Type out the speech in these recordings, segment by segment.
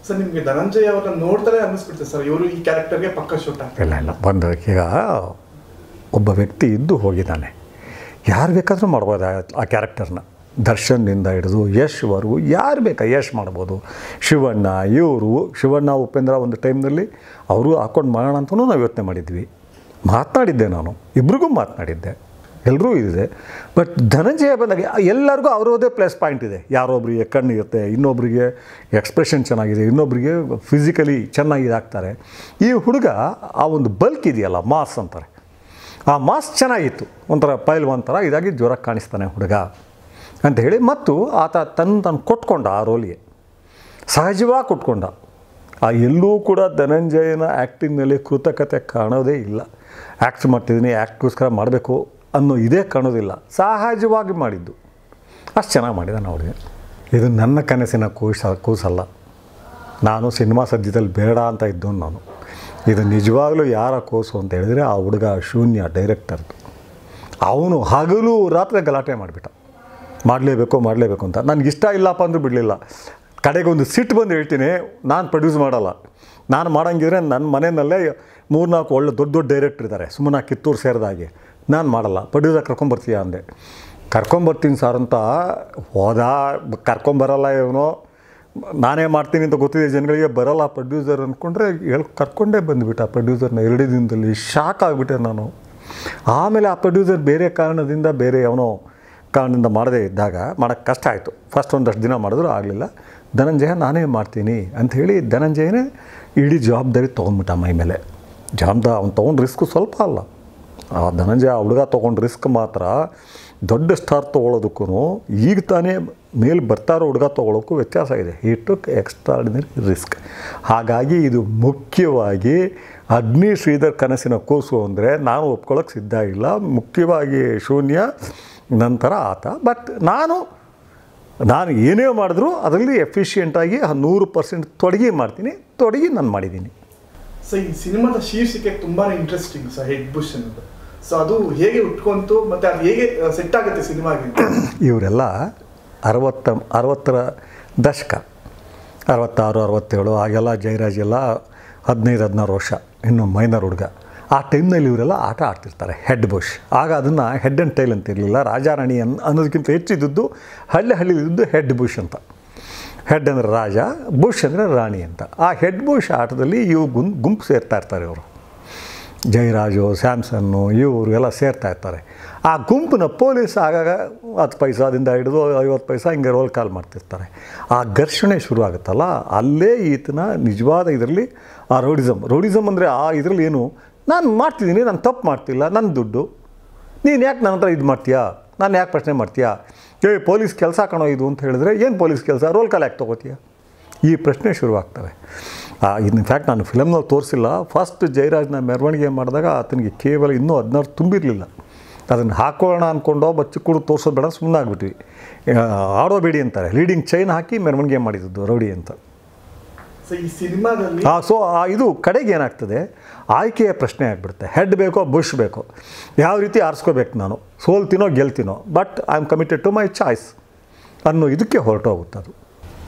Sir ನಿಮ್ಗೆ ಧನಂಜಯ್ ಅವ್ರನ್ನ ನೋಡ್ತಾರೆ ಅನ್ನಿಸ್ಬಿಡ್ತದೆ ಸರ್ ಇವರು ಈ ಕ್ಯಾರೆಕ್ಟರ್ಗೆ ಪಕ್ಕ ಶೂಟ್ ಆಗ್ತಾರೆ ಇಲ್ಲ ಇಲ್ಲ ಒಂದು ಈಗ ಒಬ್ಬ ವ್ಯಕ್ತಿ ಇದ್ದು ಹೋಗಿದ್ದಾನೆ ಯಾರು ಬೇಕಾದರೂ ಮಾಡ್ಬೋದು ಆ- ಆ ಕ್ಯಾರೆಕ್ಟರ್ನ ದರ್ಶನ್ನಿಂದ ಹಿಡಿದು ಯಶ್ವರೆಗೂ ಯಾರು ಬೇಕಾ ಯಶ್ ಮಾಡ್ಬೋದು ಶಿವಣ್ಣ ಇವರು ಶಿವಣ್ಣ ಉಪೇಂದ್ರ ಒಂದು ಟೈಮ್ನಲ್ಲಿ ಅವರು ಹಾಕೊಂಡು ಮಾಡೋಣ ಅಂತಲೂ ನಾವು ಯೋಚನೆ ಮಾಡಿದ್ವಿ ಮಾತನಾಡಿದ್ದೆ ನಾನು ಇಬ್ರಿಗೂ ಮಾತನಾಡಿದ್ದೆ ಎಲ್ಲರೂ ಇದೆ ಬಟ್ ಧನಂಜಯ ಬಂದಾಗ ಎಲ್ಲರಿಗೂ ಅವ್ರದ್ದೇ ಪ್ಲಸ್ ಪಾಯಿಂಟ್ ಇದೆ ಯಾರೊಬ್ಬರಿಗೆ ಕಣ್ಣು ಇರುತ್ತೆ ಇನ್ನೊಬ್ಬರಿಗೆ ಎಕ್ಸ್ಪ್ರೆಷನ್ ಚೆನ್ನಾಗಿದೆ ಇನ್ನೊಬ್ಬರಿಗೆ ಫಿಸಿಕಲಿ ಚೆನ್ನಾಗಿ ಇದಾಗ್ತಾರೆ ಈ ಹುಡುಗ ಆ ಒಂದು ಬಲ್ಕ್ ಇದೆಯಲ್ಲ ಮಾಸ್ ಅಂತಾರೆ ಆ ಮಾಸ್ ಚೆನ್ನಾಗಿತ್ತು ಒಂಥರ ಪೈಲ್ ಒಂಥರ ಇದಾಗಿ ಜ್ವರಕ್ಕೆ ಕಾಣಿಸ್ತಾನೆ ಹುಡುಗ ಅಂತ ಹೇಳಿ ಮತ್ತು ಆತ ತನ್ನ ತಾನು ಕೊಟ್ಕೊಂಡ ಆ ರೋಲಿಗೆ ಸಹಜವಾಗಿ ಕೊಟ್ಕೊಂಡ ಆ ಎಲ್ಲೂ ಕೂಡ ಧನಂಜಯನ ಆ್ಯಕ್ಟಿಂಗ್ನಲ್ಲಿ ಕೃತಕತೆ ಕಾಣೋದೇ ಇಲ್ಲ ಆ್ಯಕ್ಟ್ ಮಾಡ್ತಿದ್ದೀನಿ ಆ್ಯಕ್ಟ್ಗೋಸ್ಕರ ಮಾಡಬೇಕು ಅನ್ನೋ ಇದೇ ಕಾಣೋದಿಲ್ಲ ಸಹಜವಾಗಿ ಮಾಡಿದ್ದು ಅಷ್ಟು ಚೆನ್ನಾಗಿ ಮಾಡಿದ್ದಾನೆ ಅವ್ರಿಗೆ ಇದು ನನ್ನ ಕನಸಿನ ಕೂಸ ಕೂಸಲ್ಲ ನಾನು ಸಿನಿಮಾ ಸದ್ಯದಲ್ಲಿ ಬೇಡ ಅಂತ ಇದ್ದವನು ನಾನು ಇದು ನಿಜವಾಗ್ಲೂ ಯಾರ ಕೋಸು ಅಂತ ಹೇಳಿದರೆ ಆ ಹುಡುಗ ಶೂನ್ಯ ಡೈರೆಕ್ಟರ್ದು ಅವನು ಹಗಲು ರಾತ್ರಿ ಗಲಾಟೆ ಮಾಡಿಬಿಟ್ಟ ಮಾಡಲೇಬೇಕು ಮಾಡಲೇಬೇಕು ಅಂತ ನನಗೆ ಇಷ್ಟ ಇಲ್ಲಪ್ಪ ಅಂದರೂ ಬಿಡಲಿಲ್ಲ ಕಡೆಗೆ ಒಂದು ಸಿಟ್ಟು ಬಂದು ಹೇಳ್ತೀನಿ ನಾನು ಪ್ರೊಡ್ಯೂಸ್ ಮಾಡಲ್ಲ ನಾನು ಮಾಡಂಗಿದ್ರೆ ನನ್ನ ಮನೆಯಲ್ಲೇ ಮೂರ್ನಾಲ್ಕು ಒಳ್ಳೆ ದೊಡ್ಡ ದೊಡ್ಡ ಡೈರೆಕ್ಟ್ರ್ ಇದ್ದಾರೆ ಸುಮ್ಮನೆ ಕಿತ್ತೂರು ಸೇರಿದಾಗೆ ನಾನು ಮಾಡಲ್ಲ ಪ್ರೊಡ್ಯೂಸರ್ ಕರ್ಕೊಂಬರ್ತೀಯ ಅಂದೆ ಕರ್ಕೊಂಬರ್ತೀನಿ ಸರ್ ಅಂತ ಹೋದ ಕರ್ಕೊಂಬರಲ್ಲ ಇವನು ನಾನೇ ಮಾಡ್ತೀನಿ ಅಂತ ಗೊತ್ತಿದೆ ಜನಗಳಿಗೆ ಬರಲ್ಲ ಪ್ರೊಡ್ಯೂಸರ್ ಅಂದ್ಕೊಂಡ್ರೆ ಹೇಳಿ ಕರ್ಕೊಂಡೇ ಬಂದುಬಿಟ್ಟ ಪ್ರೊಡ್ಯೂಸರ್ನ ಎರಡೇ ದಿನದಲ್ಲಿ ಶಾಕ್ ಆಗಿಬಿಟ್ಟೆ ನಾನು ಆಮೇಲೆ ಆ ಪ್ರೊಡ್ಯೂಸರ್ ಬೇರೆ ಕಾರಣದಿಂದ ಬೇರೆ ಅವನೋ ಕಾರಣದಿಂದ ಮಾಡದೇ ಇದ್ದಾಗ ಮಾಡೋಕ್ಕೆ ಕಷ್ಟ ಆಯಿತು ಫಸ್ಟ್ ಒಂದಷ್ಟು ದಿನ ಮಾಡಿದ್ರು ಆಗಲಿಲ್ಲ ಧನಂಜಯ ನಾನೇ ಮಾಡ್ತೀನಿ ಅಂಥೇಳಿ ಧನಂಜಯನೇ ಇಡೀ ಜವಾಬ್ದಾರಿ ತೊಗೊಂಡ್ಬಿಟ್ಟ ಮೈ ಮೇಲೆ ಜವಾಬ್ದಾರಿ ಅವ್ನು ತೊಗೊಂಡು ರಿಸ್ಕು ಸ್ವಲ್ಪ ಅಲ್ಲ ಆ ಧನಂಜಯ ಆ ಹುಡುಗ ತೊಗೊಂಡು ರಿಸ್ಕ್ ಮಾತ್ರ ದೊಡ್ಡ ಸ್ಟಾರ್ ತೊಗೊಳೋದಕ್ಕೂ ಈಗ ತಾನೇ ಮೇಲೆ ಬರ್ತಾ ಇರೋ ಹುಡುಗ ತೊಗೊಳೋಕ್ಕೂ ವ್ಯತ್ಯಾಸ ಇದೆ ಈ ಟುಕ್ ಎಕ್ಸ್ಟ್ರಾರ್ಡಿನರಿ ರಿಸ್ಕ್ ಹಾಗಾಗಿ ಇದು ಮುಖ್ಯವಾಗಿ ಅಗ್ನಿ ಶ್ರೀಧರ್ ಕನಸಿನ ಕೂಸು ಅಂದರೆ ನಾನು ಒಪ್ಕೊಳ್ಳೋಕೆ ಸಿದ್ಧ ಇಲ್ಲ ಮುಖ್ಯವಾಗಿ ಶೂನ್ಯ ನಂತರ ಆತ ಬಟ್ ನಾನು ನಾನು ಏನೇ ಮಾಡಿದ್ರೂ ಅದರಲ್ಲಿ ಎಫಿಷಿಯೆಂಟಾಗಿ ನೂರು ಪರ್ಸೆಂಟ್ ತೊಡಗಿ ಮಾಡ್ತೀನಿ ತೊಡಗಿ ನಾನು ಮಾಡಿದ್ದೀನಿ ಸೊ ಈ ಸಿನಿಮಾದ ಶೀರ್ಷಿಕೆ ತುಂಬಾ ಇಂಟ್ರೆಸ್ಟಿಂಗ್ ಸರ್ ಹೆಡ್ ಬುಷ್ ಅನ್ನೋದು ಸೊ ಅದು ಹೇಗೆ ಉಟ್ಕೊಂತು ಮತ್ತೆ ಅದು ಹೇಗೆ ಸೆಟ್ ಆಗುತ್ತೆ ಸಿನಿಮಾಗೆ ಅಂತ ಇವರೆಲ್ಲ ಅರವತ್ತ ಅರವತ್ತರ ದಶಕ ಅರವತ್ತಾರು ಅರವತ್ತೇಳು ಆಗೆಲ್ಲ ಜಯರಾಜ್ ಎಲ್ಲ ಹದಿನೈದು ಹದಿನಾರು ವರ್ಷ ಇನ್ನು ಮೈನರ್ ಹುಡುಗ ಆ ಟೈಮ್ನಲ್ಲಿ ಇವರೆಲ್ಲ ಆಟ ಆಡ್ತಿರ್ತಾರೆ ಹೆಡ್ ಬುಷ್ ಆಗ ಅದನ್ನು ಹೆಡ್ ಆ್ಯಂಡ್ ಟೈಲ್ ಅಂತ ಇರಲಿಲ್ಲ ರಾಜಾರಾಣಿ ಅನ್ ಅನ್ನೋದಕ್ಕಿಂತ ಹೆಚ್ಚಿದ್ದದ್ದು ಹಳ್ಳಿ ಹಳ್ಳಿಲಿದ್ದು ಹೆಡ್ ಬುಷ್ ಅಂತ ಹೆಡ್ ಅಂದರೆ ರಾಜ ಬುಷ್ ಅಂದರೆ ರಾಣಿ ಅಂತ ಆ ಹೆಡ್ ಬುಷ್ ಆಟದಲ್ಲಿ ಇವು ಗುಂ ಗುಂಪು ಸೇರ್ತಾ ಇರ್ತಾರೆ ಇವರು ಜಯರಾಜು ಸ್ಯಾಮ್ಸನ್ನು ಇವರು ಎಲ್ಲ ಸೇರ್ತಾ ಇರ್ತಾರೆ ಆ ಗುಂಪಿನ ಪೊಲೀಸ್ ಆಗಾಗ ಹತ್ತು ಪೈಸಾದಿಂದ ಹಿಡಿದು ಐವತ್ತು ಪೈಸಾ ಹಿಂಗೆ ರೋಲ್ ಕಾಲ್ ಮಾಡ್ತಿರ್ತಾರೆ ಆ ಘರ್ಷಣೆ ಶುರು ಆಗುತ್ತಲ್ಲ ಅಲ್ಲೇ ಈತನ ನಿಜವಾದ ಇದರಲ್ಲಿ ಆ ರೌಡಿಸಮ್ ರೌಡಿಸಮ್ ಅಂದರೆ ಆ ಇದರಲ್ಲಿ ಏನು ನಾನು ಮಾಡ್ತಿದ್ದೀನಿ ನಾನು ತಪ್ಪು ಮಾಡ್ತಿಲ್ಲ ನನ್ನ ದುಡ್ಡು ನೀನು ಯಾಕೆ ನನ್ನ ಹತ್ರ ಇದು ಮಾಡ್ತೀಯಾ ನಾನು ಯಾಕೆ ಪ್ರಶ್ನೆ ಮಾಡ್ತೀಯಾ ಏ ಪೊಲೀಸ್ ಕೆಲಸ ಕಣೋ ಇದು ಅಂತ ಹೇಳಿದ್ರೆ ಏನು ಪೊಲೀಸ್ ಕೆಲಸ ರೋಲ್ ಕಾಲ್ ಯಾಕೆ ತೊಗೋತೀಯ ಈ ಪ್ರಶ್ನೆ ಶುರುವಾಗ್ತವೆ ಇನ್ಫ್ಯಾಕ್ಟ್ ನಾನು ಫಿಲಮ್ನಲ್ಲಿ ತೋರಿಸಿಲ್ಲ ಫಸ್ಟ್ ಜಯರಾಜ್ನ ಮೆರವಣಿಗೆ ಮಾಡಿದಾಗ ಆತನಿಗೆ ಕೇವಲ ಇನ್ನೂ ಹದಿನಾರು ತುಂಬಿರಲಿಲ್ಲ ಅದನ್ನು ಹಾಕೋಣ ಅಂದ್ಕೊಂಡೋ ಬಚ್ಚಿಕೊಂಡು ತೋರಿಸೋದು ಬೇಡ ಸುಮ್ಮನೆ ಆಗ್ಬಿಟ್ವಿ ಆಡೋಬೇಡಿ ಅಂತಾರೆ ಲೀಡಿಂಗ್ ಚೈನ್ ಹಾಕಿ ಮೆರವಣಿಗೆ ಮಾಡಿದ್ದು ರೌಡಿ ಅಂತ ಸೊ ಈ ಸಿನಿಮಾದಲ್ಲಿ ಆ ಸೊ ಆ ಇದು ಕಡೆಗೆ ಏನಾಗ್ತದೆ ಆಯ್ಕೆಯ ಪ್ರಶ್ನೆ ಆಗಿಬಿಡುತ್ತೆ ಹೆಡ್ ಬೇಕೋ ಬುಷ್ ಬೇಕೋ ಯಾವ ರೀತಿ ಆರಿಸ್ಕೋಬೇಕು ನಾನು ಸೋಲ್ತೀನೋ ಗೆಲ್ತೀನೋ but I am committed to my choice ಅನ್ನೋ ಇದಕ್ಕೆ ಹೊರಟೋಗುತ್ತೆ ಅದು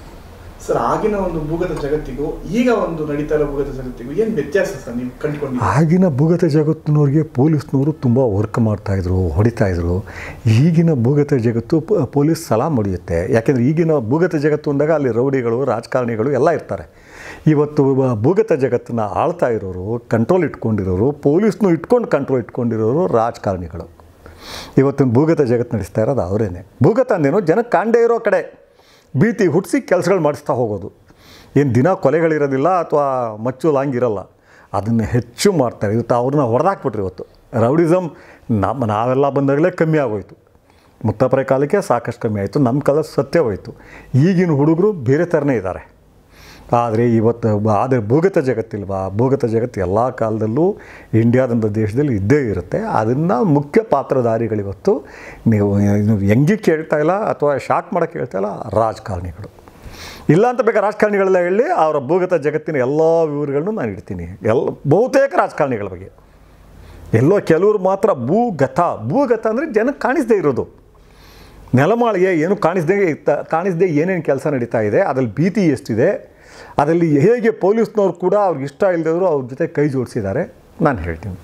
ಸರ್ ಆಗಿನ ಒಂದು ಭೂಗತ ಜಗತ್ತಿಗೂ ಈಗ ಒಂದು ನಡೀತಾ ಇರೋ ಭೂಗತ ಜಗತ್ತಿಗೂ ಏನ್ ವ್ಯತ್ಯಾಸ ಸರ್ ನೀವು ಕಂಡುಕೊಂಡಿದ್ದೀರಾ ಆಗಿನ ಭೂಗತ ಜಗತ್ತಿನವ್ರಿಗೆ ಪೊಲೀಸ್ನವರು ತುಂಬ ವರ್ಕ್ ಮಾಡ್ತಾಯಿದ್ರು ಹೊಡಿತಾಯಿದ್ರು ಈಗಿನ ಭೂಗತ ಜಗತ್ತು ಪ- ಪೊಲೀಸ್ ಸಲಾಮ್ ಹೊಡೆಯುತ್ತೆ ಯಾಕೆಂದರೆ ಈಗಿನ ಭೂಗತ ಜಗತ್ತು ಅಂದಾಗ ಅಲ್ಲಿ ರೌಡಿಗಳು ರಾಜಕಾರಣಿಗಳು ಎಲ್ಲ ಇರ್ತಾರೆ ಇವತ್ತು ಬ- ಭೂಗತ ಜಗತ್ತನ್ನು ಆಳ್ತಾ ಇರೋರು ಕಂಟ್ರೋಲ್ ಇಟ್ಕೊಂಡಿರೋರು ಪೊಲೀಸ್ನು ಇಟ್ಕೊಂಡು ಕಂಟ್ರೋಲ್ ಇಟ್ಕೊಂಡಿರೋರು ರಾಜಕಾರಣಿಗಳು ಇವತ್ತಿನ ಭೂಗತ ಜಗತ್ತು ನಡೆಸ್ತಾ ಇರೋದು ಅವರೇನೆ ಭೂಗತ ಅಂದೇನು ಜನಕ್ಕೆ ಕಾಣದೇ ಇರೋ ಕಡೆ ಭೀತಿ ಹುಟ್ಟಿಸಿ ಕೆಲಸಗಳು ಮಾಡಿಸ್ತಾ ಹೋಗೋದು ಏನು ದಿನ ಕೊಲೆಗಳಿರೋದಿಲ್ಲ ಅಥವಾ ಮಚ್ಚು ಲಾಂಗ್ ಇರಲ್ಲ ಅದನ್ನು ಹೆಚ್ಚು ಮಾಡ್ತಾರೆ ಇವತ್ತು ಅವ್ರನ್ನ ಹೊಡೆದಾಕ್ಬಿಟ್ರು ಇವತ್ತು ರೌಡಿಸಮ್ ನಮ್ಮ ನಾವೆಲ್ಲ ಬಂದಾಗಲೇ ಕಮ್ಮಿ ಆಗೋಯ್ತು ಮುತ್ತಪರೆ ಕಾಲಕ್ಕೆ ಸಾಕಷ್ಟು ಕಮ್ಮಿ ಆಯಿತು ನಮ್ಮ ಕಾಲ ಸತ್ಯ ಹೋಯಿತು ಈಗಿನ ಹುಡುಗರು ಬೇರೆ ಥರನೇ ಇದ್ದಾರೆ ಆದರೆ ಇವತ್ತು ಬ- ಆದರೆ ಭೂಗತ ಜಗತ್ತಿಲ್ವಾ ಭೂಗತ ಜಗತ್ತು ಎಲ್ಲ ಕಾಲದಲ್ಲೂ ಇಂಡಿಯಾದಂಥ ದೇಶದಲ್ಲಿ ಇದ್ದೇ ಇರುತ್ತೆ ಅದನ್ನು ಮುಖ್ಯ ಪಾತ್ರಧಾರಿಗಳಿವತ್ತು ನೀವು ನೀವು ಹೆಂಗೆ ಕೇಳ್ತಾ ಇಲ್ಲ ಅಥವಾ ಶಾಕ್ ಮಾಡೋಕ್ಕೆ ಹೇಳ್ತಾ ಇಲ್ಲ ರಾಜಕಾರಣಿಗಳು ಇಲ್ಲ ಅಂತ ಬೇಕಾದ್ರೆ ರಾಜಕಾರಣಿಗಳೆಲ್ಲ ಹೇಳಿ ಅವರ ಭೂಗತ ಜಗತ್ತಿನ ಎಲ್ಲ ವಿವರಗಳನ್ನು ನಾನು ಇಡ್ತೀನಿ ಎಲ್ಲ ಬಹುತೇಕ ರಾಜಕಾರಣಿಗಳ ಬಗ್ಗೆ ಎಲ್ಲೋ ಕೆಲವರು ಮಾತ್ರ ಭೂಗತ ಭೂಗತ ಅಂದರೆ ಜನಕ್ಕೆ ಕಾಣಿಸದೇ ಇರೋದು ನೆಲಮಾಳಿಗೆ ಏನು ಕಾಣಿಸ್ದೇ ಇತ್ತ- ಕಾಣಿಸ್ದೇ ಏನೇನು ಕೆಲಸ ನಡೀತಾ ಇದೆ ಅದ್ರಲ್ಲಿ ಭೀತಿ ಎಷ್ಟಿದೆ ಅದರಲ್ಲಿ ಹೇಗೆ ಪೊಲೀಸ್ನವ್ರು ಕೂಡ ಅವ್ರಿಗೆ ಇಷ್ಟ ಇಲ್ಲದವರು ಅವ್ರ ಜೊತೆ ಕೈ ಜೋಡಿಸಿದ್ದಾರೆ ನಾನು ಹೇಳ್ತೀನಿ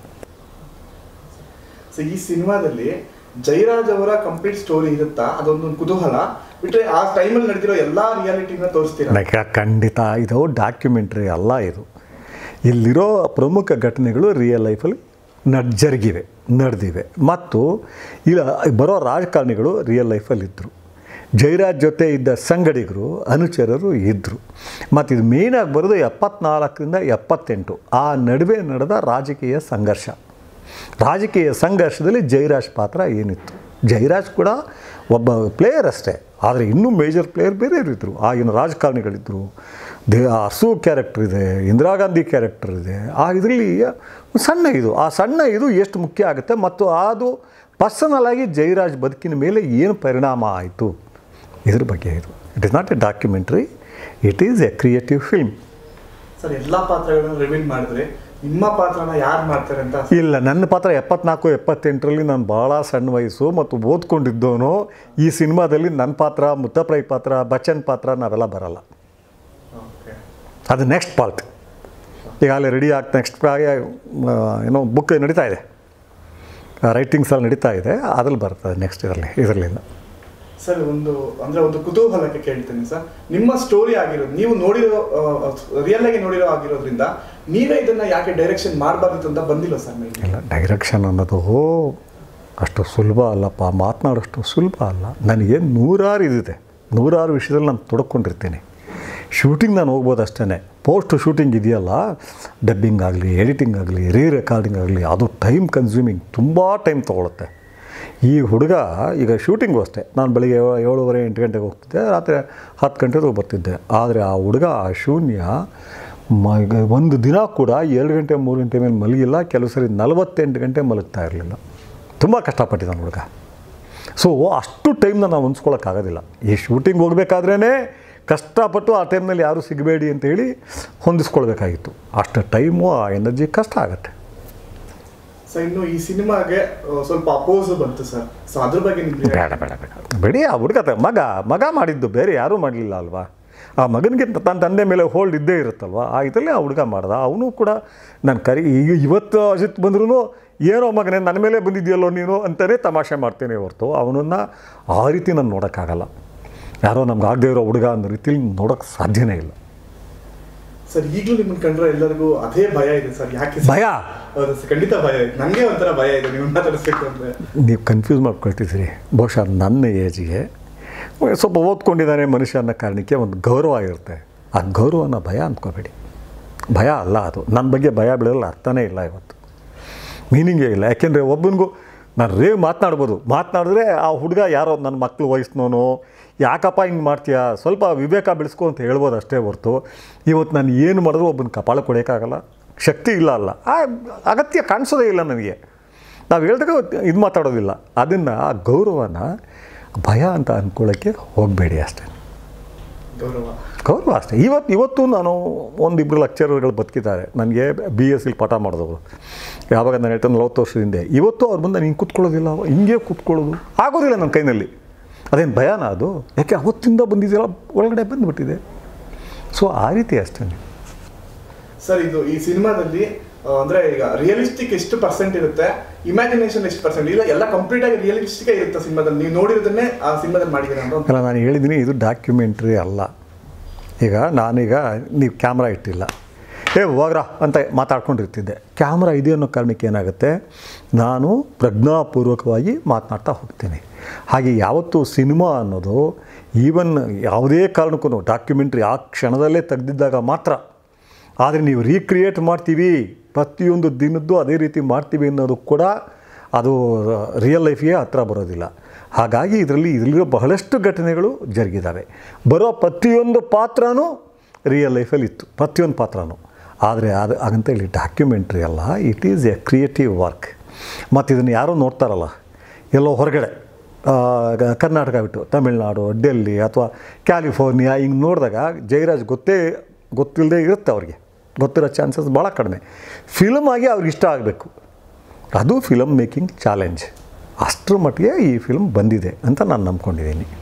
ಸೊ ಈ ಸಿನಿಮಾದಲ್ಲಿ ಜಯರಾಜ್ ಅವರ ಕಂಪ್ಲೀಟ್ ಸ್ಟೋರಿ ಇರುತ್ತಾ ಅದೊಂದು ಕುತೂಹಲ ಬಿಟ್ರೆ ಆ ಟೈಮಲ್ಲಿ ನಡೆದಿರೋ ಎಲ್ಲಾ ರಿಯಾಲಿಟಿನ ತೋರಿಸ್ತೀರಾ ನನಗೆ ಖಂಡಿತ ಇದು ಡಾಕ್ಯುಮೆಂಟ್ರಿ ಅಲ್ಲ ಇದು ಇಲ್ಲಿರೋ ಪ್ರಮುಖ ಘಟನೆಗಳು ರಿಯಲ್ ಲೈಫಲ್ಲಿ ನಡ್ ಜರುಗಿವೆ ನಡೆದಿವೆ ಮತ್ತು ಇಲ್ಲ ಬರೋ ರಾಜಕಾರಣಿಗಳು ರಿಯಲ್ ಲೈಫಲ್ಲಿ ಇದ್ದರು ಜಯರಾಜ್ ಜೊತೆ ಇದ್ದ ಸಂಗಡಿಗರು ಅನುಚರರು ಇದ್ದರು ಮತ್ತು ಇದು ಮೇಯ್ನಾಗಿ ಬರೋದು ಎಪ್ಪತ್ನಾಲ್ಕರಿಂದ ಎಪ್ಪತ್ತೆಂಟು ಆ ನಡುವೆ ನಡೆದ ರಾಜಕೀಯ ಸಂಘರ್ಷ ರಾಜಕೀಯ ಸಂಘರ್ಷದಲ್ಲಿ ಜಯರಾಜ್ ಪಾತ್ರ ಏನಿತ್ತು ಜಯರಾಜ್ ಕೂಡ ಒಬ್ಬ ಪ್ಲೇಯರ್ ಅಷ್ಟೇ ಆದರೆ ಇನ್ನೂ ಮೇಜರ್ ಪ್ಲೇಯರ್ ಬೇರೆಯವರು ಇದ್ದರು ಆಗಿನ ರಾಜಕಾರಣಿಗಳಿದ್ದರು ದೇ ಹಸು ಕ್ಯಾರೆಕ್ಟರ್ ಇದೆ ಇಂದಿರಾ ಗಾಂಧಿ ಕ್ಯಾರೆಕ್ಟರ್ ಇದೆ ಆ ಇದರಲ್ಲಿ ಸಣ್ಣ ಇದು ಆ ಸಣ್ಣ ಇದು ಎಷ್ಟು ಮುಖ್ಯ ಆಗುತ್ತೆ ಮತ್ತು ಅದು ಪರ್ಸನಲ್ ಆಗಿ ಜಯರಾಜ್ ಬದುಕಿನ ಮೇಲೆ ಏನು ಪರಿಣಾಮ ಆಯಿತು ಇದ್ರ ಬಗ್ಗೆ ಇದು it is not a documentary it is a creative film sir ಎಲ್ಲಾ ಪಾತ್ರಗಳನ್ನ ರಿವೀಲ್ ಮಾಡಿದ್ರೆ ನಿಮ್ಮ ಪಾತ್ರನ ಯಾರು ಮಾಡ್ತಾರೆ ಅಂತ ಇಲ್ಲ ನನ್ನ ಪಾತ್ರ ಎಪ್ಪತ್ನಾಲ್ಕು ಎಪ್ಪತ್ತೆಂಟರಲ್ಲಿ ನಾನು ಭಾಳ ಸಣ್ಣ ವಯಸ್ಸು ಮತ್ತು ಓದ್ಕೊಂಡಿದ್ದವನು ಈ ಸಿನಿಮಾದಲ್ಲಿ ನನ್ನ ಪಾತ್ರ ಮುತ್ತಪ್ರೈ ಪಾತ್ರ ಬಚ್ಚನ್ ಪಾತ್ರ ನಾವೆಲ್ಲ ಬರಲ್ಲ ಓಕೆ ಅದು ನೆಕ್ಸ್ಟ್ ಪಾರ್ಟ್ ಈಗಾಗಲೇ ರೆಡಿ ಆಗ್ತಾ ನೆಕ್ಸ್ಟ್ ಏನೋ ಬುಕ್ ನಡೀತಾ ಇದೆ ರೈಟಿಂಗ್ಸ್ ಎಲ್ಲ ನಡೀತಾ ಇದೆ ಅದ್ರಲ್ಲಿ ಬರ್ತದೆ ನೆಕ್ಸ್ಟ್ ಇದರಲ್ಲಿ ಇದರಲ್ಲಿಂದ ಸರ್ ಒಂದು ಅಂದ್ರೆ ಒಂದು ಕುತೂಹಲಕ್ಕೆ ಕೇಳ್ತೀನಿ ಸರ್ ನಿಮ್ಮ ಸ್ಟೋರಿ ಆಗಿರೋದು ನೀವು ನೋಡಿರೋ ರಿಯಲ್ ಆಗಿ ನೋಡಿರೋ ಆಗಿರೋದ್ರಿಂದ ನೀವೇ ಇದನ್ನ ಯಾಕೆ ಡೈರೆಕ್ಷನ್ ಮಾಡಬಾರ್ದಿತ್ತು ಅಂತ ಬಂದಿಲ್ಲ ಸರ್ ಮೇಲೆ ಇಲ್ಲ ಡೈರೆಕ್ಷನ್ ಅನ್ನೋದು ಅಷ್ಟು ಸುಲಭ ಅಲ್ಲಪ್ಪ ಮಾತನಾಡೋಷ್ಟು ಸುಲಭ ಅಲ್ಲ ನನಗೆ ನೂರಾರು ಇದಿದೆ ನೂರಾರು ವಿಷಯದಲ್ಲಿ ನಾನು ತೊಡ್ಕೊಂಡಿರ್ತೀನಿ ಶೂಟಿಂಗ್ ನಾನು ಹೋಗ್ಬೋದು ಅಷ್ಟೇ ಪೋಸ್ಟ್ ಶೂಟಿಂಗ್ ಇದೆಯಲ್ಲ ಡಬ್ಬಿಂಗ್ ಆಗಲಿ ಎಡಿಟಿಂಗ್ ಆಗಲಿ ರೀ ರೆಕಾರ್ಡಿಂಗ್ ಆಗಲಿ ಅದು ಟೈಮ್ ಕನ್ಸ್ಯೂಮಿಂಗ್ ತುಂಬ ಟೈಮ್ ತೊಗೊಳುತ್ತೆ ಈ ಹುಡುಗ ಈಗ ಶೂಟಿಂಗು ಅಷ್ಟೇ ನಾನು ಬೆಳಿಗ್ಗೆ ಏಳು ಏಳುವರೆ ಎಂಟು ಗಂಟೆಗೆ ಹೋಗ್ತಿದ್ದೆ ರಾತ್ರಿ ಹತ್ತು ಗಂಟೆಗೆ ಬರ್ತಿದ್ದೆ ಆದರೆ ಆ ಹುಡುಗ ಆ ಶೂನ್ಯ ಮ ಈಗ ಒಂದು ದಿನ ಕೂಡ ಎರಡು ಗಂಟೆ ಮೂರು ಗಂಟೆ ಮೇಲೆ ಮಲಗಿಲ್ಲ ಕೆಲವು ಸರಿ ನಲವತ್ತೆಂಟು ಗಂಟೆ ಮಲಗ್ತಾ ಇರಲಿಲ್ಲ ತುಂಬ ಕಷ್ಟಪಟ್ಟಿದ್ದಾನೆ ಹುಡುಗ ಸೊ ಅಷ್ಟು ಟೈಮ್ನ ನಾವು ಹೊಂದ್ಸ್ಕೊಳಕ್ಕಾಗೋದಿಲ್ಲ ಈ ಶೂಟಿಂಗ್ ಹೋಗಬೇಕಾದ್ರೇ ಕಷ್ಟಪಟ್ಟು ಆ ಟೈಮ್ನಲ್ಲಿ ಯಾರೂ ಸಿಗಬೇಡಿ ಅಂತ ಹೇಳಿ ಹೊಂದಿಸ್ಕೊಳ್ಬೇಕಾಗಿತ್ತು ಅಷ್ಟು ಟೈಮು ಆ ಎನರ್ಜಿ ಕಷ್ಟ ಆಗುತ್ತೆ ಸೊ ಇನ್ನು ಈ ಸಿನಿಮಾಗೆ ಸ್ವಲ್ಪ ಅಪೋಸ್ ಬಂತು ಸರ್ ಸೊ ಅದ್ರ ಬಗ್ಗೆ ನಿಮ್ಗೆ ಬೇಡ ಬೇಡ ಬೇಡ ಬಿಡಿ ಆ ಹುಡುಗ ತ- ಮಗ ಮಗ ಮಾಡಿದ್ದು ಬೇರೆ ಯಾರೂ ಮಾಡಲಿಲ್ಲ ಅಲ್ವಾ ಆ ಮಗನಿಗೆ ತನ್ನ ತಂದೆ ಮೇಲೆ ಹೋಲ್ಡ್ ಇದ್ದೇ ಇರುತ್ತಲ್ವ ಆ ಇದರಲ್ಲಿ ಆ ಹುಡುಗ ಮಾಡ್ದ ಅವನು ಕೂಡ ನಾನು ಕರಿ ಈಗ ಇವತ್ತು ಅಜಿತ್ ಬಂದ್ರೂ ಏನೋ ಮಗನೇ ನನ್ನ ಮೇಲೆ ಬಂದಿದೆಯಲ್ಲೋ ನೀನು ಅಂತಲೇ ತಮಾಷೆ ಮಾಡ್ತೇನೆ ಹೊರತು ಅವನನ್ನು ಆ ರೀತಿ ನಾನು ನೋಡೋಕ್ಕಾಗಲ್ಲ ಯಾರೋ ನಮ್ಗೆ ಆಗದೆ ಇರೋ ಹುಡುಗ ಅನ್ನೋ ರೀತಿಲಿ ನೋಡೋಕ್ಕೆ ಸಾಧ್ಯನೇ ಇಲ್ಲ ಸರ್ ಈಗಲೂ ನಿಮ್ಮನ್ನ ಕಂಡ್ರೆ ಎಲ್ಲರಿಗೂ ಅದೇ ಭಯ ಇದೆ ಸರ್ ಯಾಕೆ sir? ಭಯ ಹೌದು ಸರ್ ಖಂಡಿತ ಭಯ ಇದೆ ನನಗೆ ಒಂಥರ ಭಯ ಇದೆ ನೀವು ಮಾತಾಡಿಸ್ಬೇಕು ಅಂದ್ರೆ ನೀವು ಕನ್ಫ್ಯೂಸ್ ಮಾಡ್ಕೊಳ್ತಿದ್ದೀರಿ ಬಹುಶಃ ನನ್ನ ಏಜಿಗೆ ಸ್ವಲ್ಪ ಓದ್ಕೊಂಡಿದ್ದಾನೆ ಮನುಷ್ಯ ಅನ್ನೋ ಕಾರಣಕ್ಕೆ ಒಂದು ಗೌರವ ಇರುತ್ತೆ ಆ ಗೌರವನ ಭಯ ಅಂದ್ಕೋಬೇಡಿ ಭಯ ಅಲ್ಲ ಅದು ನನ್ನ ಬಗ್ಗೆ ಭಯ ಬೀಳಲ್ಲ ಅರ್ಥನೇ ಇಲ್ಲ ಇವತ್ತು ಮೀನಿಂಗೇ ಇಲ್ಲ ಯಾಕೆಂದರೆ ಒಬ್ಬನಿಗೂ ನಾನು ರೇವ್ ಮಾತನಾಡ್ಬೋದು ಮಾತನಾಡಿದ್ರೆ ಆ ಹುಡುಗ ಯಾರೋ ನನ್ನ ಮಕ್ಳು ವಯಸ್ಸಿನವನು ಯಾಕಪ್ಪ ಹಿಂಗೆ ಮಾಡ್ತೀಯಾ ಸ್ವಲ್ಪ ವಿವೇಕ ಬೆಳೆಸ್ಕೊ ಅಂತ ಹೇಳ್ಬೋದು ಅಷ್ಟೇ ಹೊರ್ತು ಇವತ್ತು ನಾನು ಏನು ಮಾಡಿದ್ರು ಒಬ್ಬನ ಕಪಾಳ ಕೊಡೋಕ್ಕಾಗಲ್ಲ ಶಕ್ತಿ ಇಲ್ಲ ಅಲ್ಲ ಆ ಅಗತ್ಯ ಕಾಣಿಸೋದೇ ಇಲ್ಲ ನನಗೆ ನಾವು ಹೇಳಿದಾಗ ಇದು ಮಾತಾಡೋದಿಲ್ಲ ಅದನ್ನು ಆ ಗೌರವನ ಭಯ ಅಂತ ಅಂದ್ಕೊಳ್ಳೋಕ್ಕೆ ಹೋಗಬೇಡಿ ಅಷ್ಟೇ ಗೌರವ ಗೌರವ ಅಷ್ಟೇ ಇವತ್ತು ಇವತ್ತು ನಾನು ಒಂದಿಬ್ಬರು ಲೆಕ್ಚರರ್ಗಳು ಬದುಕಿದ್ದಾರೆ ನನಗೆ ಬಿ ಎಸ್ ಸಿಲಿ ಪಾಠ ಮಾಡಿದವರು ಯಾವಾಗ ನಾನು ಹೇಳ್ತಾನೆ ನಲವತ್ತು ವರ್ಷದ ಹಿಂದೆ ಇವತ್ತು ಅವ್ರ ಮುಂದೆ ಹಿಂಗೆ ಕೂತ್ಕೊಳ್ಳೋದಿಲ್ಲ ಹಿಂಗೆ ಕೂತ್ಕೊಳ್ಳೋದು ಆಗೋದಿಲ್ಲ ನನ್ನ ಕೈನಲ್ಲಿ ಅದೇನು ಭಯನ ಅದು ಯಾಕೆ ಅವತ್ತಿಂದ ಬಂದಿದ್ದೀರ ಒಳಗಡೆ ಬಂದುಬಿಟ್ಟಿದೆ ಸೊ ಆ ರೀತಿ ಅಷ್ಟೇ ಸರ್ ಇದು ಈ ಸಿನಿಮಾದಲ್ಲಿ ಆ, ಅಂದ್ರೆ ಈಗ ರಿಯಲಿಸ್ಟಿಕ್ ಎಷ್ಟು ಪರ್ಸೆಂಟ್ ಇರುತ್ತೆ ಇಮ್ಯಾಜಿನೇಷನ್ ಎಷ್ಟು ಪರ್ಸೆಂಟ್ ಇಲ್ಲ ಎಲ್ಲ ಕಂಪ್ಲೀಟ್ ಆಗಿ ರಿಯಲಿಸ್ಟಿಕ್ ಇರುತ್ತೆ ಸಿನಿಮಾದಲ್ಲಿ ನೀವು ನೋಡಿರೋದನ್ನೇ ಆ ಸಿನಿಮಾದಲ್ಲಿ ಮಾಡಿದ್ದೀರಾ ಅಂತ ಒಂದು- ಅಲ್ಲ ನಾನು ಹೇಳಿದ್ದೀನಿ ಇದು ಡಾಕ್ಯುಮೆಂಟ್ರಿ ಅಲ್ಲ ಈಗ ನಾನೀಗ ನೀವು ಕ್ಯಾಮ್ರಾ ಇಟ್ಟಿಲ್ಲ ಏ ಹೋಗ್ರ ಅಂತ ಮಾತಾಡ್ಕೊಂಡಿರ್ತಿದ್ದೆ ಕ್ಯಾಮ್ರಾ ಇದೆ ಅನ್ನೋ ಕಾರಣಕ್ಕೆ ಏನಾಗುತ್ತೆ ನಾನು ಪ್ರಜ್ಞಾಪೂರ್ವಕವಾಗಿ ಮಾತನಾಡ್ತಾ ಹೋಗ್ತೀನಿ ಹಾಗೆ ಯಾವತ್ತೂ ಸಿನಿಮಾ ಅನ್ನೋದು ಈವನ್ ಯಾವುದೇ ಕಾರಣಕ್ಕೂ ಡಾಕ್ಯುಮೆಂಟ್ರಿ ಆ ಕ್ಷಣದಲ್ಲೇ ತೆಗೆದಿದ್ದಾಗ ಮಾತ್ರ ಆದರೆ ನೀವು ರೀಕ್ರಿಯೇಟ್ ಮಾಡ್ತೀವಿ ಪ್ರತಿಯೊಂದು ದಿನದ್ದು ಅದೇ ರೀತಿ ಮಾಡ್ತೀವಿ ಅನ್ನೋದು ಕೂಡ ಅದು ರಿಯಲ್ ಲೈಫಿಗೆ ಹತ್ರ ಬರೋದಿಲ್ಲ ಹಾಗಾಗಿ ಇದರಲ್ಲಿ ಇದರಲ್ಲಿರೋ ಬಹಳಷ್ಟು ಘಟನೆಗಳು ಜರುಗಿದ್ದಾವೆ ಬರೋ ಪ್ರತಿಯೊಂದು ಪಾತ್ರನೂ ರಿಯಲ್ ಲೈಫಲ್ಲಿ ಇತ್ತು ಪ್ರತಿಯೊಂದು ಪಾತ್ರನೂ ಆದರೆ ಅದು ಹಾಗಂತ ಹೇಳಿ ಡಾಕ್ಯುಮೆಂಟ್ರಿ ಅಲ್ಲ it is a creative work ಮತ್ತು ಇದನ್ನು ಯಾರೋ ನೋಡ್ತಾರಲ್ಲ ಎಲ್ಲೋ ಹೊರಗಡೆ ಆ, ಗ- ಕರ್ನಾಟಕ ಬಿಟ್ಟು ತಮಿಳ್ನಾಡು ಡೆಲ್ಲಿ ಅಥವಾ ಕ್ಯಾಲಿಫೋರ್ನಿಯಾ ಹಿಂಗೆ ನೋಡಿದಾಗ ಜಯರಾಜ್ ಗೊತ್ತೇ ಗೊತ್ತಿಲ್ಲದೆ ಇರುತ್ತೆ ಅವ್ರಿಗೆ ಗೊತ್ತಿರೋ ಚಾನ್ಸಸ್ ಭಾಳ ಕಡಿಮೆ ಫಿಲ್ಮ್ ಆಗಿ ಅವ್ರಿಗೆ ಇಷ್ಟ ಆಗಬೇಕು ಅದು ಫಿಲಮ್ ಮೇಕಿಂಗ್ ಚಾಲೆಂಜ್ ಅಷ್ಟರ ಮಟ್ಟಿಗೆ ಈ ಫಿಲ್ಮ್ ಬಂದಿದೆ ಅಂತ ನಾನು ನಂಬ್ಕೊಂಡಿದ್ದೀನಿ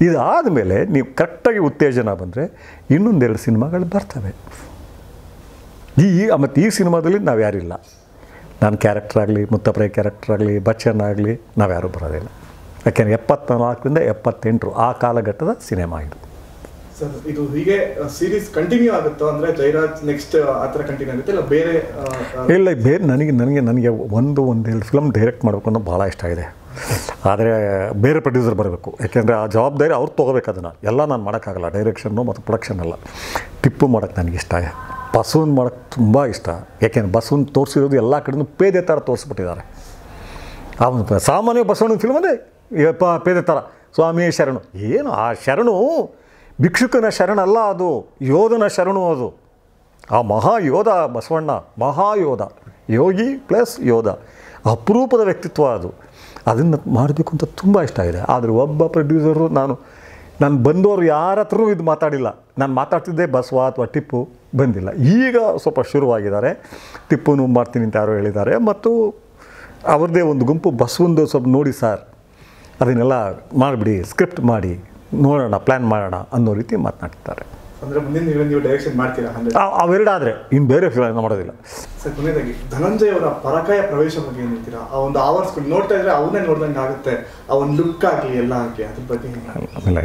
ಇದಾದ ಮೇಲೆ ನೀವು ಕರೆಕ್ಟಾಗಿ ಉತ್ತೇಜನ ಬಂದರೆ ಇನ್ನೊಂದೆರಡು ಸಿನಿಮಾಗಳು ಬರ್ತವೆ ಈ ಮತ್ತು ಈ ಸಿನಿಮಾದಲ್ಲಿ ನಾವು ಯಾರಿಲ್ಲ ನಾನು ಕ್ಯಾರೆಕ್ಟರ್ ಆಗಲಿ ಮುತ್ತಪ್ರೈ ಕ್ಯಾರೆಕ್ಟರ್ ಆಗಲಿ ಬಚ್ಚನ್ ಆಗಲಿ ನಾವ್ಯಾರೂ ಬರೋದಿಲ್ಲ ಯಾಕೆಂದರೆ ಎಪ್ಪತ್ನಾಲ್ಕರಿಂದ ಎಪ್ಪತ್ತೆಂಟರು ಆ ಕಾಲಘಟ್ಟದ ಸಿನಿಮಾ ಇದು ಸರ್ ಇದು ಹೀಗೆ ಸೀರೀಸ್ ಕಂಟಿನ್ಯೂ ಆಗುತ್ತೋ ಅಂದ್ರೆ ಜೈರಾಜ್ ನೆಕ್ಸ್ಟ್ ಆ ಥರ ಕಂಟಿನ್ಯೂ ಆಗುತ್ತೆ ಇಲ್ಲ ಬೇರೆ ಆ, ಆ, ಇಲ್ಲ ಬೇರೆ ನನಗೆ ನನಗೆ ನನಗೆ ಒಂದು ಒಂದೆರಡು ಫಿಲಮ್ ಡೈರೆಕ್ಟ್ ಮಾಡಬೇಕು ಅನ್ನೋ ಭಾಳ ಇಷ್ಟ ಇದೆ ಆದರೆ ಬೇರೆ ಪ್ರೊಡ್ಯೂಸರ್ ಬರಬೇಕು ಯಾಕೆಂದರೆ ಆ ಜವಾಬ್ದಾರಿ ಅವ್ರು ತೊಗೋಬೇಕು ಅದನ್ನು ಎಲ್ಲ ನಾನು ಮಾಡೋಕ್ಕಾಗಲ್ಲ ಡೈರೆಕ್ಷನ್ನು ಮತ್ತು ಪ್ರೊಡಕ್ಷನ್ ಎಲ್ಲ ಟಿಪ್ಪು ಮಾಡೋಕ್ಕೆ ನನಗೆ ಇಷ್ಟ ಬಸವನ್ ಮಾಡೋಕ್ಕೆ ತುಂಬ ಇಷ್ಟ ಯಾಕೆಂದ್ರೆ ಬಸವನ್ ತೋರಿಸಿರೋದು ಎಲ್ಲ ಕಡೆನೂ ಪೇದೆ ಥರ ತೋರಿಸ್ಬಿಟ್ಟಿದ್ದಾರೆ ಅವನು ಸಾಮಾನ್ಯ ಬಸವಣ್ಣನ ಫಿಲ್ಮ್ ಅಂದರೆ ಯಪ್ಪ ಪೇದೆ ಥರ ಸ್ವಾಮಿ ಶರಣು ಏನು ಆ ಶರಣು ಭಿಕ್ಷುಕನ ಶರಣಲ್ಲ ಅದು ಯೋಧನ ಶರಣು ಅದು ಆ ಮಹಾಯೋಧ ಬಸವಣ್ಣ ಮಹಾಯೋಧ ಯೋಗಿ ಪ್ಲಸ್ ಯೋಧ ಅಪರೂಪದ ವ್ಯಕ್ತಿತ್ವ ಅದು ಅದನ್ನು ಮಾಡಬೇಕು ಅಂತ ತುಂಬ ಇಷ್ಟ ಇದೆ ಆದರೆ ಒಬ್ಬ ಪ್ರೊಡ್ಯೂಸರು ನಾನು ನಾನು ಬಂದವರು ಯಾರ ಹತ್ರನೂ ಇದು ಮಾತಾಡಿಲ್ಲ ನಾನು ಮಾತಾಡ್ತಿದ್ದೆ ಬಸವ ಅಥವಾ ಟಿಪ್ಪು ಬಂದಿಲ್ಲ ಈಗ ಸ್ವಲ್ಪ ಶುರುವಾಗಿದ್ದಾರೆ ಟಿಪ್ಪುನು ಮಾಡ್ತೀನಿ ಅಂತ ಯಾರೋ ಹೇಳಿದ್ದಾರೆ ಮತ್ತು ಅವ್ರದ್ದೇ ಒಂದು ಗುಂಪು ಬಸವಂದು ಸ್ವಲ್ಪ ನೋಡಿ ಸರ್ ಅದನ್ನೆಲ್ಲ ಮಾಡಿಬಿಡಿ ಸ್ಕ್ರಿಪ್ಟ್ ಮಾಡಿ ನೋಡೋಣ ಪ್ಲ್ಯಾನ್ ಮಾಡೋಣ ಅನ್ನೋ ರೀತಿ ಮಾತನಾಡ್ತಾರೆ ಅಂದ್ರೆ ಮುಂದಿನ ದಿನ ನೀವು ಡೈರೆಕ್ಷನ್ ಮಾಡ್ತೀರಾ ಹಂಡ್ರೆಡ್ ಆ- ಅವೆರಡಾದರೆ ಇನ್ನು ಬೇರೆ ಫಿಲಮ್ ಮಾಡೋದಿಲ್ಲ ಸರ್ ಕೊನೆಯದಾಗಿ ಧನಂಜಯ್ ಅವರ ಪರಕಾಯ ಪ್ರವೇಶ ಬಗ್ಗೆ ಏನ್ ಹೇಳ್ತೀರಾ ಆ ಒಂದು ಆವರ್ಸ್ಗಳು ನೋಡ್ತಾ ಇದ್ರೆ ಅವನ್ನೇ ನೋಡ್ದಂಗೆ ಆಗುತ್ತೆ ಆ ಒಂದು ಲುಕ್ ಆಗಲಿ ಎಲ್ಲ ಆಗಲಿ ಅದ್ರ ಬಗ್ಗೆ ಹೇಗೆ? ಆಮೇಲೆ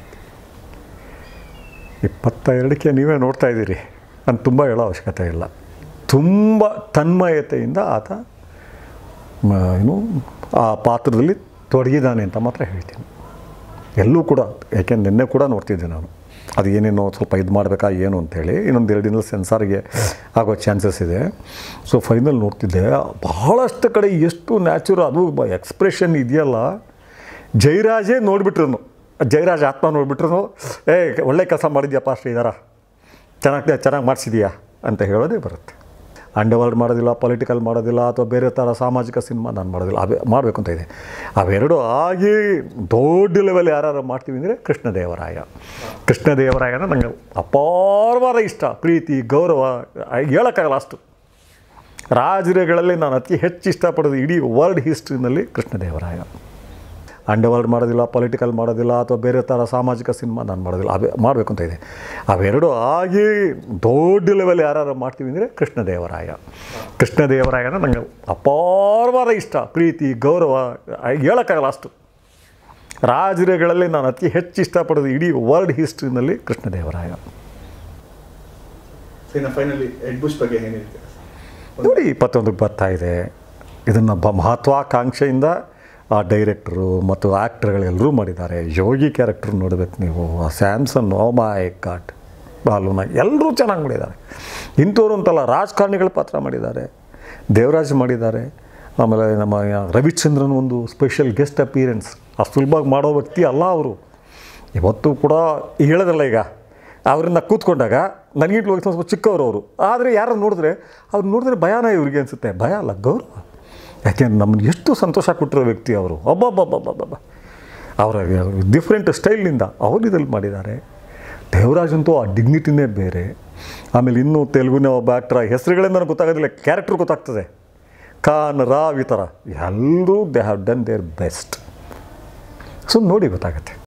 ಇಪ್ಪತ್ತ ಎರಡಕ್ಕೆ ನೀವೇ ನೋಡ್ತಾ ಇದ್ದೀರಿ ನಾನು ತುಂಬ ಹೇಳೋ ಅವಶ್ಯಕತೆ ಇಲ್ಲ ತುಂಬ ತನ್ಮಯತೆಯಿಂದ ಆತ ಮ, ಏನು ಆ ಪಾತ್ರದಲ್ಲಿ ತೊಡಗಿದ್ದಾನೆ ಅಂತ ಮಾತ್ರ ಹೇಳ್ತೀನಿ ಎಲ್ಲೂ ಕೂಡ ಯಾಕೆಂದ್ರೆ ನಿನ್ನೆ ಕೂಡ ನೋಡ್ತಿದ್ದೆ ನಾನು ಅದು ಏನೇನೋ ಸ್ವಲ್ಪ ಇದು ಮಾಡಬೇಕಾ ಏನು ಅಂತೇಳಿ ಇನ್ನೊಂದು ಎರಡು ದಿನದಲ್ಲಿ ಸೆನ್ಸಾರ್ಗೆ ಆಗೋ ಚಾನ್ಸಸ್ ಇದೆ ಸೊ ಫೈನಲ್ ನೋಡ್ತಿದ್ದೆ ಬಹಳಷ್ಟು ಕಡೆ ಎಷ್ಟು ನ್ಯಾಚುರಲ್ ಅದು ಎಕ್ಸ್ಪ್ರೆಷನ್ ಇದೆಯಲ್ಲ ಜೈರಾಜೇ ನೋಡಿಬಿಟ್ರು ಜೈರಾಜ್ ಆತ್ಮ ನೋಡಿಬಿಟ್ರು ಏ ಒಳ್ಳೆ ಕೆಲಸ ಮಾಡಿದ್ಯಪ್ಪ ಶ್ರೀಧರ ಚೆನ್ನಾಗಿ ಚೆನ್ನಾಗಿ ಮಾಡಿಸಿದೀಯಾ ಅಂತ ಹೇಳೋದೇ ಬರುತ್ತೆ ಅಂಡರ್ವರ್ಲ್ಡ್ ಮಾಡೋದಿಲ್ಲ ಪೊಲಿಟಿಕಲ್ ಮಾಡೋದಿಲ್ಲ ಅಥವಾ ಬೇರೆ ಥರ ಸಾಮಾಜಿಕ ಸಿನಿಮಾ ನಾನು ಮಾಡೋದಿಲ್ಲ ಅವೇ ಮಾಡಬೇಕು ಅಂತ ಇದೆ ಅವೆರಡು ಆಗಿ ದೊಡ್ಡ ಲೆವೆಲ್ ಯಾರು ಮಾಡ್ತೀವಿ ಅಂದರೆ ಕೃಷ್ಣದೇವರಾಯ ಕೃಷ್ಣದೇವರಾಯನ ನನಗೆ ಅಪಾರವಾದ ಇಷ್ಟ ಪ್ರೀತಿ ಗೌರವ ಹೇಳೋಕ್ಕಾಗಲ್ಲ ಅಷ್ಟು ರಾಜರುಗಳಲ್ಲಿ ನಾನು ಅತಿ ಹೆಚ್ಚು ಇಷ್ಟಪಡೋದು ಇಡೀ ವರ್ಲ್ಡ್ ಹಿಸ್ಟ್ರಿನಲ್ಲಿ ಕೃಷ್ಣದೇವರಾಯ ಅಂಡರ್ವರ್ಲ್ಡ್ ಮಾಡೋದಿಲ್ಲ ಪೊಲಿಟಿಕಲ್ ಮಾಡೋದಿಲ್ಲ ಅಥವಾ ಬೇರೆ ಥರ ಸಾಮಾಜಿಕ ಸಿನಿಮಾ ನಾನು ಮಾಡೋದಿಲ್ಲ ಅವೇ ಮಾಡಬೇಕು ಅಂತ ಇದೆ ಅವೆರಡು ಆಗಿ ದೊಡ್ಡ ಲೆವೆಲ್ ಯಾರು ಮಾಡ್ತೀವಿ ಅಂದರೆ ಕೃಷ್ಣದೇವರಾಯ ಕೃಷ್ಣದೇವರಾಯನ ನನಗೆ ಅಪಾರವಾದ ಇಷ್ಟ ಪ್ರೀತಿ ಗೌರವ ಹೇಳೋಕ್ಕಾಗಲ್ಲ ಅಷ್ಟು ರಾಜರುಗಳಲ್ಲಿ ನಾನು ಅತಿ ಹೆಚ್ಚು ಇಷ್ಟಪಡೋದು ಇಡೀ ವರ್ಲ್ಡ್ ಹಿಸ್ಟ್ರಿನಲ್ಲಿ ಕೃಷ್ಣದೇವರಾಯ ಸೊ ಇನ್ನು ಫೈನಲಿ ಎಡ್ ಬುಷ್ ಬಗ್ಗೆ ಏನ್ ಹೇಳ್ತೀರಾ ನೋಡಿ ಇಪ್ಪತ್ತೊಂದಕ್ಕೆ ಬರ್ತಾ ಇದೆ ಇದನ್ನು ಬ ಮಹತ್ವಾಕಾಂಕ್ಷೆಯಿಂದ ಆ ಡೈರೆಕ್ಟ್ರು ಮತ್ತು ಆ್ಯಕ್ಟ್ರ್ಗಳೆಲ್ಲರೂ ಮಾಡಿದ್ದಾರೆ ಯೋಗಿ ಕ್ಯಾರೆಕ್ಟರ್ ನೋಡಬೇಕು ನೀವು ಆ ಸ್ಯಾಮ್ಸನ್ ಓ ಮೈ ಗಾಟ್ ಬಾಲುನ ಎಲ್ಲರೂ ಚೆನ್ನಾಗಿ ಮಾಡಿದ್ದಾರೆ ಇಂಥವ್ರು ಅಂತಲ್ಲ ರಾಜಕಾರಣಿಗಳ ಪಾತ್ರ ಮಾಡಿದ್ದಾರೆ ದೇವರಾಜ್ ಮಾಡಿದ್ದಾರೆ ಆಮೇಲೆ ನಮ್ಮ ರವಿಚಂದ್ರನ್ ಒಂದು ಸ್ಪೆಷಲ್ ಗೆಸ್ಟ್ ಅಪಿಯರೆನ್ಸ್ ಅಷ್ಟು ಸುಲಭವಾಗಿ ಮಾಡೋ ವ್ಯಕ್ತಿ ಅಲ್ಲ ಅವರು ಇವತ್ತು ಕೂಡ ಹೇಳೋದಲ್ಲ ಈಗ ಅವ್ರನ್ನ ಕೂತ್ಕೊಂಡಾಗ ನನಗಿಂತಲೂ ಸ್ವಲ್ಪ ಚಿಕ್ಕವರು ಅವರು ಆದರೆ ಯಾರು ನೋಡಿದ್ರೆ ಅವ್ರು ನೋಡಿದ್ರೆ ಭಯಾನ ಇವ್ರಿಗೆ ಅನಿಸುತ್ತೆ ಭಯ ಅಲ್ಲ ಗೌರವ ಯಾಕೆಂದ್ರೆ ನಮ್ಮನ್ನು ಎಷ್ಟು ಸಂತೋಷ ಕೊಟ್ಟಿರೋ ವ್ಯಕ್ತಿ ಅವರು ಒಬ್ಬೊಬ್ಬೊಬ್ಬೊಬ್ಬೊಬ್ಬ ಅವರ ಡಿಫ್ರೆಂಟ್ ಸ್ಟೈಲ್ನಿಂದ ಅವರು ಇದ್ರಲ್ಲಿ ಮಾಡಿದ್ದಾರೆ ದೇವರಾಜ್ ಅಂತೂ ಆ ಡಿಗ್ನಿಟಿನೇ ಬೇರೆ ಆಮೇಲೆ ಇನ್ನೂ ತೆಲುಗುನ ಒಬ್ಬ ಆ್ಯಕ್ಟ್ರ ಹೆಸರುಗಳಿಂದ ನನಗೆ ಗೊತ್ತಾಗೋದಿಲ್ಲ ಕ್ಯಾರೆಕ್ಟರ್ ಗೊತ್ತಾಗ್ತದೆ ಖಾನ್ ರಾವ್ ಈ ಥರ ಎಲ್ಲರೂ they have done their best so ನೋಡಿ ಗೊತ್ತಾಗುತ್ತೆ